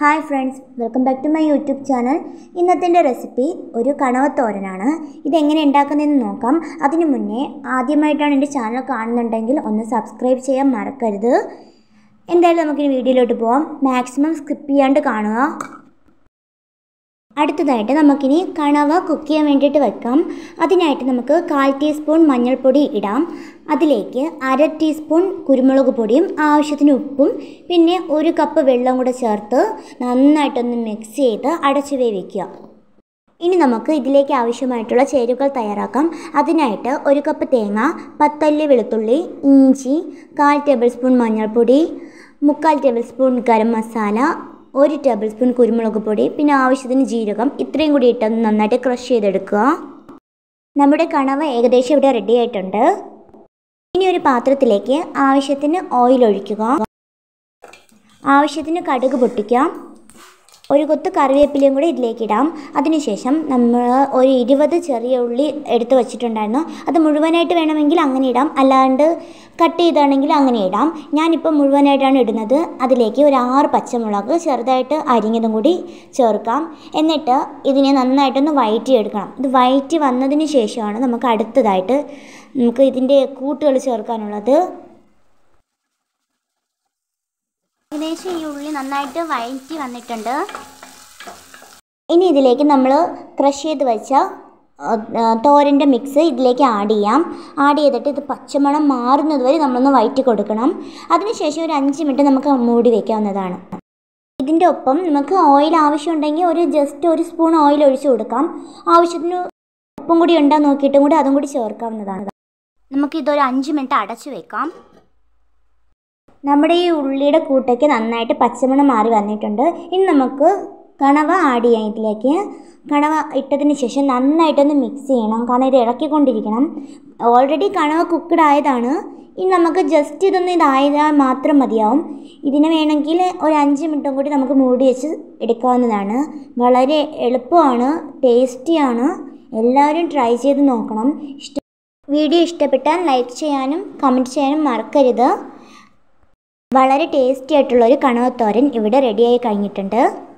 hi friends welcome back to my YouTube channel ഇന്നത്തെ recipe ഒരു കണവത്തോരനാണ് ഇതെങ്ങനെ ഉണ്ടാക്കുന്നതെന്ന് നോക്കാം അതിനു മുന്നേ ആദ്യമായിട്ടാണ് എൻ്റെ ചാനൽ കാണുന്നുണ്ടെങ്കിൽ ഒന്ന് സബ്സ്ക്രൈബ് ചെയ്യാൻ മറക്കരുത് എന്തായാലും നമുക്കിനി വീഡിയോയിലോട്ട് പോവാം മാക്സിമം സ്കിപ്പ് ചെയ്യാണ്ട് കാണുക അടുത്തതായിട്ട് നമുക്കിനി കണവ കുക്ക് ചെയ്യാൻ വേണ്ടിയിട്ട് വെക്കാം അതിനായിട്ട് നമുക്ക് കാൽ ടീസ്പൂൺ മഞ്ഞൾപ്പൊടി ഇടാം അതിലേക്ക് അര ടീസ്പൂൺ കുരുമുളക് പൊടിയും ആവശ്യത്തിന് ഉപ്പും പിന്നെ ഒരു കപ്പ് വെള്ളം കൂടെ ചേർത്ത് നന്നായിട്ടൊന്ന് മിക്സ് ചെയ്ത് അടച്ചു വേവിക്കുക ഇനി നമുക്ക് ഇതിലേക്ക് ആവശ്യമായിട്ടുള്ള ചേരുവകൾ തയ്യാറാക്കാം അതിനായിട്ട് ഒരു കപ്പ് തേങ്ങ പത്തല്ലി വെളുത്തുള്ളി ഇഞ്ചി കാൽ ടേബിൾ സ്പൂൺ മഞ്ഞൾപ്പൊടി മുക്കാൽ ടേബിൾ സ്പൂൺ ഗരം മസാല ഒരു ടേബിൾ സ്പൂൺ കുരുമുളക് പൊടി പിന്നെ ആവശ്യത്തിന് ജീരകം ഇത്രയും കൂടി ഇട്ടൊന്ന് നന്നായിട്ട് ക്രഷ് ചെയ്തെടുക്കുക നമ്മുടെ കണവ ഏകദേശം ഇവിടെ റെഡി ആയിട്ടുണ്ട് ഇനി ഒരു പാത്രത്തിലേക്ക് ആവശ്യത്തിന് ഓയിൽ ഒഴിക്കുക ആവശ്യത്തിന് കടുക് പൊട്ടിക്കാം ഒരു കൊത്ത് കറിവേപ്പിലയും കൂടി ഇതിലേക്ക് ഇടാം അതിനുശേഷം നമ്മൾ ഒരു ഇരുപത് ചെറിയ ഉള്ളി എടുത്ത് വെച്ചിട്ടുണ്ടായിരുന്നു അത് മുഴുവനായിട്ട് വേണമെങ്കിൽ അങ്ങനെ ഇടാം അല്ലാണ്ട് കട്ട് ചെയ്താണെങ്കിൽ അങ്ങനെ ഇടാം ഞാനിപ്പോൾ മുഴുവനായിട്ടാണ് ഇടുന്നത് അതിലേക്ക് ഒരു ആറ് പച്ചമുളക് ചെറുതായിട്ട് അരിഞ്ഞതും കൂടി ചേർക്കാം എന്നിട്ട് ഇതിനെ നന്നായിട്ടൊന്ന് വഴറ്റി എടുക്കണം ഇത് വഴറ്റി വന്നതിന് ശേഷമാണ് നമുക്ക് അടുത്തതായിട്ട് നമുക്ക് ഇതിൻ്റെ കൂട്ടുകൾ ചേർക്കാനുള്ളത് ഏകദേശം ഈ ഉള്ളി നന്നായിട്ട് വഴറ്റി വന്നിട്ടുണ്ട് ഇനി ഇതിലേക്ക് നമ്മൾ ക്രഷ് ചെയ്ത് വെച്ച തോരൻ്റെ മിക്സ് ഇതിലേക്ക് ആഡ് ചെയ്യാം ആഡ് ചെയ്തിട്ട് ഇത് പച്ചമണം മാറുന്നത് വരെ നമ്മളൊന്ന് വഴറ്റി കൊടുക്കണം അതിനുശേഷം ഒരു അഞ്ച് മിനിറ്റ് നമുക്ക് മൂടി വയ്ക്കാവുന്നതാണ് ഇതിൻ്റെ ഒപ്പം നമുക്ക് ഓയിൽ ആവശ്യമുണ്ടെങ്കിൽ ഒരു ജസ്റ്റ് ഒരു സ്പൂൺ ഓയിൽ ഒഴിച്ചു കൊടുക്കാം ആവശ്യത്തിന് ഉപ്പും കൂടി ഉണ്ടോ നോക്കിയിട്ടും കൂടി അതും കൂടി ചേർക്കാവുന്നതാണ് നമുക്കിതൊരു അഞ്ച് മിനിറ്റ് അടച്ചു വെക്കാം നമ്മുടെ ഈ ഉള്ളിയുടെ കൂട്ടയ്ക്ക് നന്നായിട്ട് പച്ചമണം മാറി വന്നിട്ടുണ്ട് ഇനി നമുക്ക് കണവ ആഡ് ചെയ്യാം ഇതിലേക്ക് കണവ ഇട്ടതിന് ശേഷം നന്നായിട്ടൊന്ന് മിക്സ് ചെയ്യണം കാരണം ഇത് ഇളക്കിക്കൊണ്ടിരിക്കണം ഓൾറെഡി കണവ കുക്കഡ് ആയതാണ് ഇനി നമുക്ക് ജസ്റ്റ് ഇതൊന്ന് ഇതായതാൽ മാത്രം മതിയാവും ഇതിന് വേണമെങ്കിൽ ഒരു അഞ്ച് മിനിറ്റും കൂടി നമുക്ക് മൂടി വെച്ച് എടുക്കാവുന്നതാണ് വളരെ എളുപ്പമാണ് ടേസ്റ്റിയാണ് എല്ലാവരും ട്രൈ ചെയ്ത് നോക്കണം ഇഷ്ട വീഡിയോ ഇഷ്ടപ്പെട്ടാൽ ലൈക്ക് ചെയ്യാനും കമൻറ്റ് ചെയ്യാനും മറക്കരുത് വളരെ ടേസ്റ്റി ആയിട്ടുള്ളൊരു കണവത്തോരൻ ഇവിടെ റെഡിയായി കഴിഞ്ഞിട്ടുണ്ട്